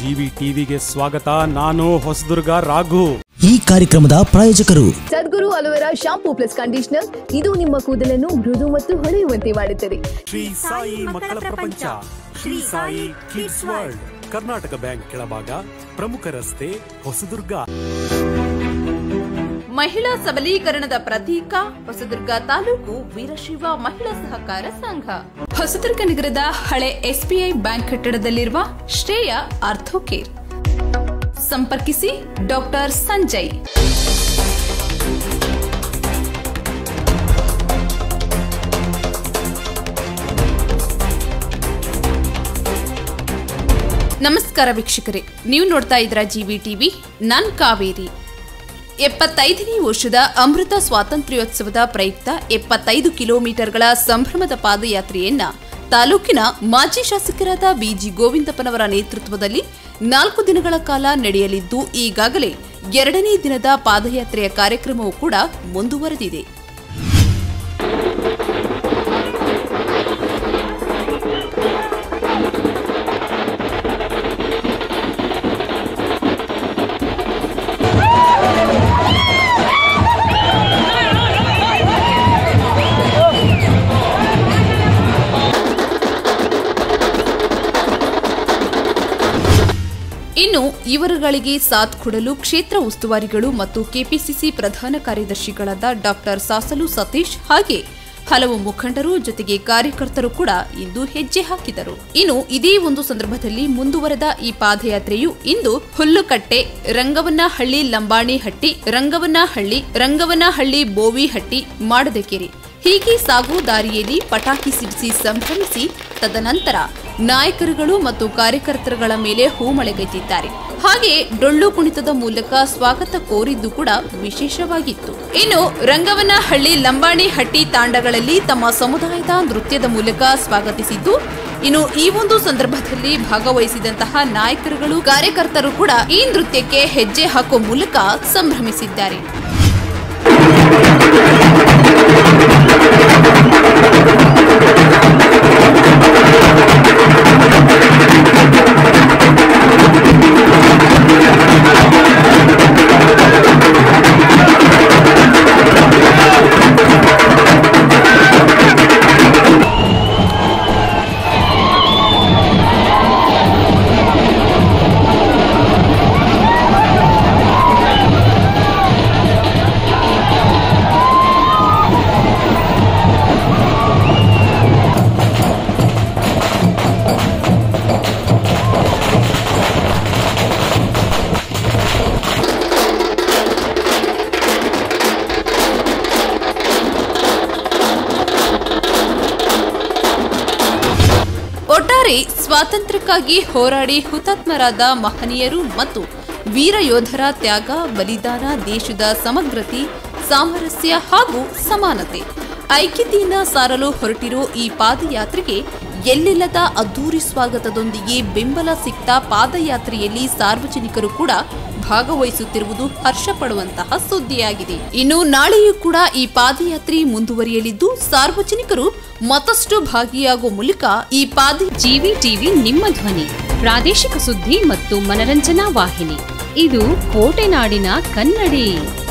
GV ಟಿವಿಗೆ ಸ್ವಾಗತ ನಾನು ಹೊಸದುರ್ಗ ರಾಘು ಈ ಕಾರ್ಯಕ್ರಮದ ಪ್ರಾಯೋಜಕರು Sadguru aloe vera shampoo plus conditioner ಇದು ನಿಮ್ಮ ಕೂದಲನ್ನು ಮೃದು ಮತ್ತು ಹೊಳೆಯುವಂತೆ ಮಾಡುತ್ತದೆ ಶ್ರೀ ಸಾಯಿ ಮಕ್ಕಳ ಪ್ರಪಂಚ Shri Sai kids world Karnataka bank ಕೆಳಭಾಗ ಪ್ರಮುಖ ರಸ್ತೆ ಹೊಸದುರ್ಗ ಮಹಿಳಾ ಸಬಲೀಕರಣದ ಪ್ರತೀಕ ಹೊಸದುರ್ಗ ತಾಲೂಕು ವೀರಶೈವ ಮಹಿಳಾ ಸಹಕಾರ ಸಂಘ ಹೊಸದುರ್ಗ ನಗರದ ಹಳೆ ಎಸ್ಬಿಐ ಬ್ಯಾಂಕ್ ಕಟ್ಟಡದಲ್ಲಿರುವ ಶ್ರೇಯ ಆರ್ಥೋಕೇರ್ ಸಂಪರ್ಕಿಸಿ ಡಾಕ್ಟರ್ ಸಂಜಯ್ ನಮಸ್ಕಾರ ವೀಕ್ಷಕರೇ ನೀವು ನೋಡ್ತಾ ಇದ್ರ ಜಿವಿ ಟಿವಿ ನಾನ್ ಕಾವೇರಿ ಎಪ್ಪತ್ತೈದನೇ ವರ್ಷದ ಅಮೃತ ಸ್ವಾತಂತ್ರ್ಯೋತ್ಸವದ ಪ್ರಯುಕ್ತ ಎಪ್ಪತ್ತೈದು ಕಿಲೋಮೀಟರ್ಗಳ ಸಂಭ್ರಮದ ಪಾದಯಾತ್ರೆಯನ್ನ ತಾಲೂಕಿನ ಮಾಜಿ ಶಾಸಕರಾದ ಬಿಜಿ ಗೋವಿಂದಪ್ಪನವರ ನೇತೃತ್ವದಲ್ಲಿ ನಾಲ್ಕು ದಿನಗಳ ಕಾಲ ನಡೆಯಲಿದ್ದು ಈಗಾಗಲೇ ಎರಡನೇ ದಿನದ ಪಾದಯಾತ್ರೆಯ ಕಾರ್ಯಕ್ರಮವೂ ಕೂಡ ಮುಂದುವರೆದಿದೆ ಇನ್ನು ಇವರುಗಳಿಗೆ ಸಾಥ್ ಕೊಡಲು ಕ್ಷೇತ್ರ ಉಸ್ತುವಾರಿಗಳು ಮತ್ತು ಕೆಪಿಸಿಸಿ ಪ್ರಧಾನ ಕಾರ್ಯದರ್ಶಿಗಳಾದ ಡಾಕ್ಟರ್ ಸಾಸಲು ಸತೀಶ್ ಹಾಗೆ ಹಲವು ಮುಖಂಡರು ಜೊತೆಗೆ ಕಾರ್ಯಕರ್ತರು ಕೂಡ ಇಂದು ಹೆಜ್ಜೆ ಹಾಕಿದರು ಇನ್ನು ಇದೇ ಒಂದು ಸಂದರ್ಭದಲ್ಲಿ ಮುಂದುವರೆದ ಈ ಪಾದಯಾತ್ರೆಯು ಇಂದು ಹುಲ್ಲುಕಟ್ಟೆ ರಂಗವನ್ನಹಳ್ಳಿ ಲಂಬಾಣಿಹಟ್ಟಿ ರಂಗವನ್ನಹಳ್ಳಿ ರಂಗವನ್ನಹಳ್ಳಿ ಬೋವಿಹಟ್ಟಿ ಮಾಡದಕೆರೆ ಹೀಗೆ ಸಾಗು ದಾರಿಯಲ್ಲಿ ಪಟಾಕಿ ಸಿಡಿಸಿ ಸಂಭ್ರಮಿಸಿ ತದನಂತರ ನಾಯಕರುಗಳು ಮತ್ತು ಕಾರ್ಯಕರ್ತರುಗಳ ಮೇಲೆ ಹೂಮಳೆಗೈದಿದ್ದಾರೆ ಹಾಗೆ ಡೊಳ್ಳು ಕುಣಿತದ ಮೂಲಕ ಸ್ವಾಗತ ಕೋರಿದ್ದು ಕೂಡ ವಿಶೇಷವಾಗಿತ್ತು ಇನ್ನು ರಂಗವನಹಳ್ಳಿ ಲಂಬಾಣಿ ಹಟ್ಟಿ ತಾಂಡಗಳಲ್ಲಿ ತಮ್ಮ ಸಮುದಾಯದ ನೃತ್ಯದ ಮೂಲಕ ಸ್ವಾಗತಿಸಿದ್ದು ಇನ್ನು ಈ ಒಂದು ಸಂದರ್ಭದಲ್ಲಿ ಭಾಗವಹಿಸಿದಂತಹ ನಾಯಕರುಗಳು ಕಾರ್ಯಕರ್ತರು ಕೂಡ ಈ ನೃತ್ಯಕ್ಕೆ ಹೆಜ್ಜೆ ಹಾಕುವ ಮೂಲಕ ಸಂಭ್ರಮಿಸಿದ್ದಾರೆ ಒಟ್ಟಾರೆ ಸ್ವಾತಂತ್ರ್ಯಕ್ಕಾಗಿ ಹೋರಾಡಿ ಹುತಾತ್ಮರಾದ ಮಹನೀಯರು ಮತ್ತು ವೀರ ಯೋಧರ ತ್ಯಾಗ ಬಲಿದಾನ ದೇಶದ ಸಮಗ್ರತೆ ಸಾಮರಸ್ಯ ಹಾಗೂ ಸಮಾನತೆ ಐಕ್ಯತೆಯನ್ನ ಸಾರಲು ಹೊರಟಿರೋ ಈ ಪಾದಯಾತ್ರೆಗೆ ಎಲ್ಲಿಲ್ಲದ ಅದ್ದೂರಿ ಸ್ವಾಗತದೊಂದಿಗೆ ಬೆಂಬಲ ಸಿಕ್ತ ಪಾದಯಾತ್ರೆಯಲ್ಲಿ ಸಾರ್ವಜನಿಕರು ಕೂಡ ಭಾಗವಹಿಸುತ್ತಿರುವುದು ಹರ್ಷ ಪಡುವಂತಹ ಸುದ್ದಿಯಾಗಿದೆ ಇನ್ನು ನಾಳೆಯೂ ಕೂಡ ಈ ಪಾದಯಾತ್ರೆ ಮುಂದುವರಿಯಲಿದ್ದು ಸಾರ್ವಜನಿಕರು ಮತ್ತಷ್ಟು ಭಾಗಿಯಾಗುವ ಮೂಲಕ ಈ ಪಾದ ಜಿವಿ ಟಿವಿ ನಿಮ್ಮ ಧ್ವನಿ ಪ್ರಾದೇಶಿಕ ಸುದ್ದಿ ಮತ್ತು ಮನರಂಜನಾ ವಾಹಿನಿ ಇದು ಕೋಟೆನಾಡಿನ ಕನ್ನಡಿ